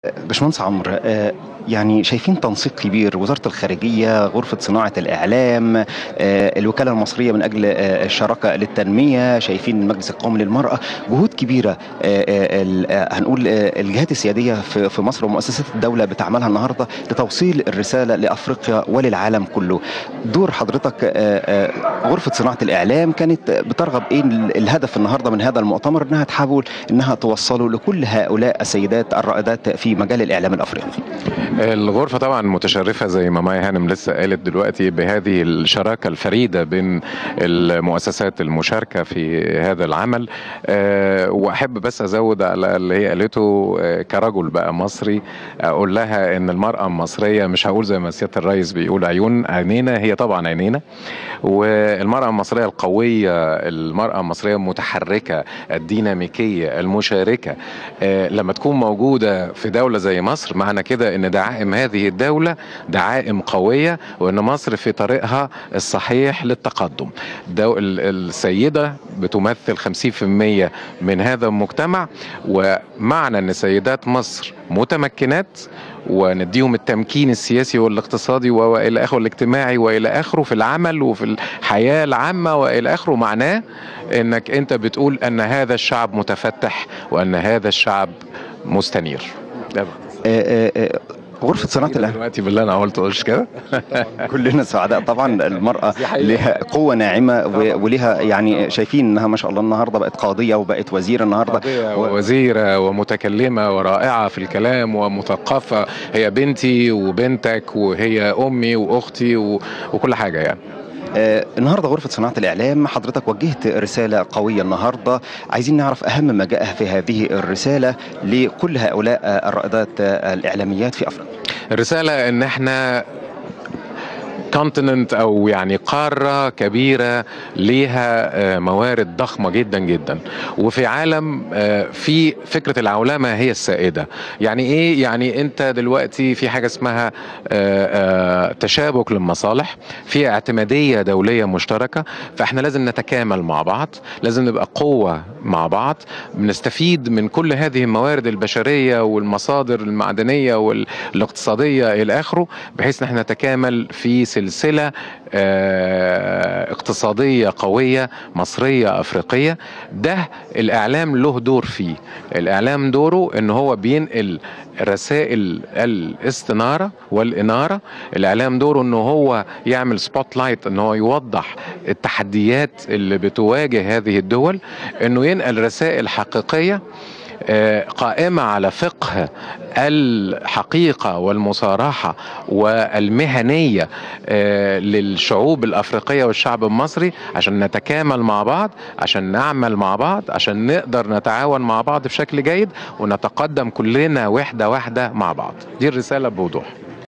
باشمهندس عمرو آه، يعني شايفين تنسيق كبير وزارة الخارجية غرفة صناعة الإعلام آه، الوكالة المصرية من أجل آه، الشراكة للتنمية شايفين المجلس القومي للمرأة جهود كبيرة آه، آه، ال- آه، هنقول آه، الجهات السيادية في في مصر ومؤسسات الدولة بتعملها النهاردة لتوصيل الرسالة لأفريقيا وللعالم كله دور حضرتك آه، آه، غرفة صناعة الإعلام كانت بترغب إيه ال- الهدف النهاردة من هذا المؤتمر إنها تحاول إنها توصله لكل هؤلاء السيدات الرائدات في مجال الإعلام الأفريقي الغرفة طبعا متشرفة زي ما ماي هانم لسه قالت دلوقتي بهذه الشراكة الفريدة بين المؤسسات المشاركة في هذا العمل أه وأحب بس أزود على اللي هي قالته أه كرجل بقى مصري أقول لها إن المرأة المصرية مش هقول زي ما سيادة الرئيس بيقول عيون عينينا هي طبعا عينينا والمرأة المصرية القوية المرأة المصرية المتحركة الديناميكية المشاركة أه لما تكون موجودة في دولة زي مصر معنى كده ان دعائم هذه الدولة دعائم قوية وان مصر في طريقها الصحيح للتقدم دو ال- السيدة بتمثل 50% من هذا المجتمع ومعنى ان سيدات مصر متمكنات ونديهم التمكين السياسي والاقتصادي والى اخره الاجتماعي والى اخره في العمل وفي الحياه العامه والى اخره معناه انك انت بتقول ان هذا الشعب متفتح وان هذا الشعب مستنير ده آه، آه، آه، غرفة صناعة الإعلام دلوقتي باللي انا قلته مش كده كلنا سعداء طبعا المرأة لها قوة ناعمة و- ولها يعني شايفين انها ما شاء الله النهارده بقت قاضية وبقت وزيرة النهارده قاضية و- ووزيرة ومتكلمة ورائعة في الكلام ومثقفة هي بنتي وبنتك وهي أمي وأختي و... وكل حاجة يعني آه، النهارده غرفة صناعة الإعلام حضرتك وجهت رسالة قوية النهارده عايزين نعرف أهم ما جاء في هذه الرسالة لكل هؤلاء آه، الرائدات آه، الإعلاميات في أفريقيا الرسالة إن إحنا كونتيننت او يعني قاره كبيره ليها آه، موارد ضخمه جدا جدا وفي عالم آه، في فكره العولمه هي السائده يعني ايه يعني انت دلوقتي في حاجه اسمها آه، آه، تشابك للمصالح في اعتماديه دوليه مشتركه فاحنا لازم نتكامل مع بعض لازم نبقى قوه مع بعض بنستفيد من كل هذه الموارد البشريه والمصادر المعدنيه والاقتصاديه الى اخره بحيث ان احنا نتكامل في سلسله آه، اقتصاديه قويه مصريه افريقيه ده الاعلام له دور فيه الاعلام دوره ان هو بينقل رسائل الاستناره والاناره الاعلام دوره ان هو يعمل سبوت لايت ان هو يوضح التحديات اللي بتواجه هذه الدول انه ينقل رسائل حقيقيه آه، قائمة على فقه الحقيقة والمصارحة والمهنية آه، للشعوب الأفريقية والشعب المصري عشان نتكامل مع بعض عشان نعمل مع بعض عشان نقدر نتعاون مع بعض بشكل جيد ونتقدم كلنا وحدة واحدة مع بعض دي الرسالة بوضوح